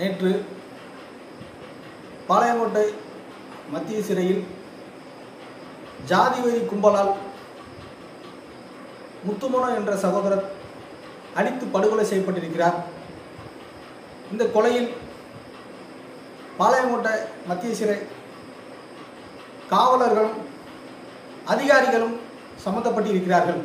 நேற்று பாளையங்கோட்டை மத்திய சிறையில் ஜாதிவெறி கும்பலால் முத்துமனோ என்ற சகோதரர் அடித்து படுகொலை செய்யப்பட்டிருக்கிறார் இந்த கொலையில் பாளையங்கோட்டை மத்திய சிறை காவலர்களும் அதிகாரிகளும் சம்பந்தப்பட்டிருக்கிறார்கள்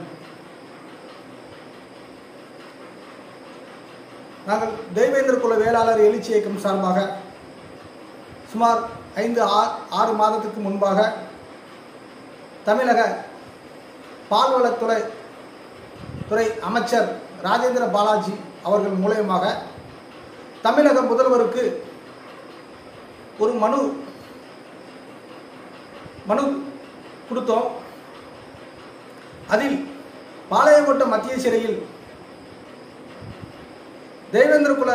நாங்கள் தெய்வேந்திர குல வேளாளர் எழுச்சி இயக்கம் சார்பாக சுமார் ஐந்து ஆ- ஆறு மாதத்துக்கு முன்பாக தமிழக பால்வளத்துறை துறை அமைச்சர் ராஜேந்திர பாலாஜி அவர்கள் மூலயமாக தமிழக முதல்வருக்கு ஒரு மனு மனு கொடுத்தோம் அதில் பாளையங்கோட்டை மத்திய சிறையில் தேவேந்திர குல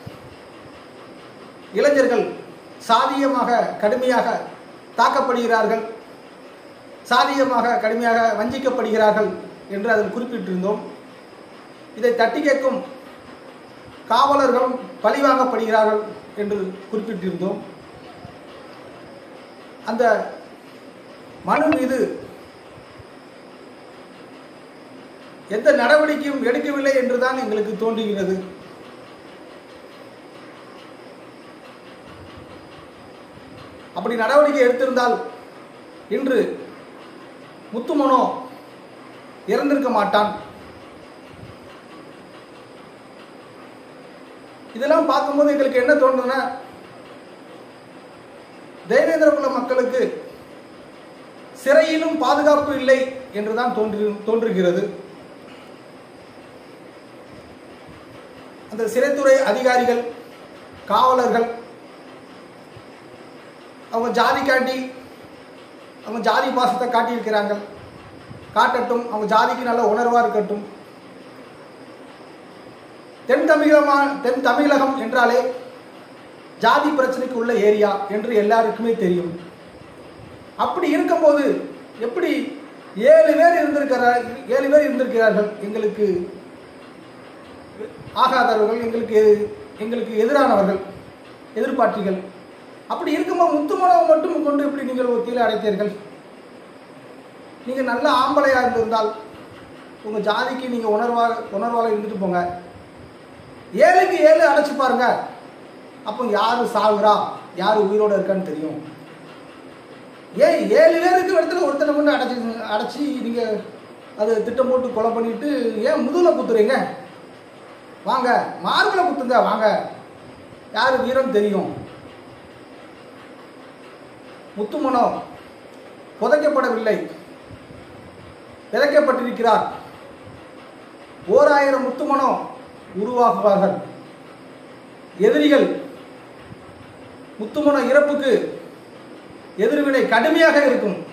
இளைஞர்கள் சாதியமாக கடுமையாக தாக்கப்படுகிறார்கள் சாதியமாக கடுமையாக வஞ்சிக்கப்படுகிறார்கள் என்று அதில் குறிப்பிட்டிருந்தோம் இதை தட்டி கேட்கும் காவலர்களும் பழிவாங்கப்படுகிறார்கள் என்று குறிப்பிட்டிருந்தோம் அந்த மனு மீது எந்த நடவடிக்கையும் எடுக்கவில்லை என்றுதான் எங்களுக்கு தோன்றுகிறது அப்படி நடவடிக்கை எடுத்திருந்தால் இன்று முத்துமனோ இறந்திருக்க மாட்டான் இதெல்லாம் பார்க்கும்போது எங்களுக்கு என்ன தோன்றுதுன்னா தேவேந்திர குல மக்களுக்கு சிறையிலும் பாதுகாப்பு இல்லை என்றுதான் தோன்றி தோன்றுகிறது அந்த சிறைத்துறை அதிகாரிகள் காவலர்கள் அவங்க ஜாதி காட்டி அவங்க ஜாதி பாசத்தை காட்டியிருக்கிறாங்க காட்டட்டும் அவங்க ஜாதிக்கு நல்ல உணர்வாக இருக்கட்டும் தென் தமிழகமா தென் தமிழகம் என்றாலே ஜாதி பிரச்சனைக்கு உள்ள ஏரியா என்று எல்லாருக்குமே தெரியும் அப்படி இருக்கும்போது எப்படி ஏழு பேர் இருந்திருக்கிறார் ஏழு பேர் இருந்திருக்கிறார்கள் எங்களுக்கு ஆகாதவர்கள் எங்களுக்கு எங்களுக்கு எதிரானவர்கள் எதிர்பார்ட்டிகள் அப்படி இருக்கும்போது முத்துமனவை மட்டும் கொண்டு எப்படி நீங்கள் ஒத்தியில் அடைத்தீர்கள் நீங்கள் நல்ல ஆம்பளையாக இருந்திருந்தால் உங்கள் ஜாதிக்கு நீங்கள் உணர்வாக உணர்வாக இருந்துட்டு போங்க ஏழுக்கு ஏழு அடைச்சு பாருங்க அப்போ யாரு சாகுறா யாரு உயிரோட இருக்கான்னு தெரியும் ஏன் ஏழு பேருக்கு இடத்துல ஒருத்தனை கொண்டு அடைச்சி அடைச்சி நீங்கள் அது திட்டம் போட்டு கொலை பண்ணிட்டு ஏன் முதுகில் குத்துறீங்க வாங்க மார்பில் குத்துங்க வாங்க யார் வீரம் தெரியும் முத்துமனோ புதைக்கப்படவில்லை விதைக்கப்பட்டிருக்கிறார் ஓர் ஆயிரம் முத்துமனோ உருவாகுவார்கள் எதிரிகள் முத்துமனோ இறப்புக்கு எதிர்வினை கடுமையாக இருக்கும்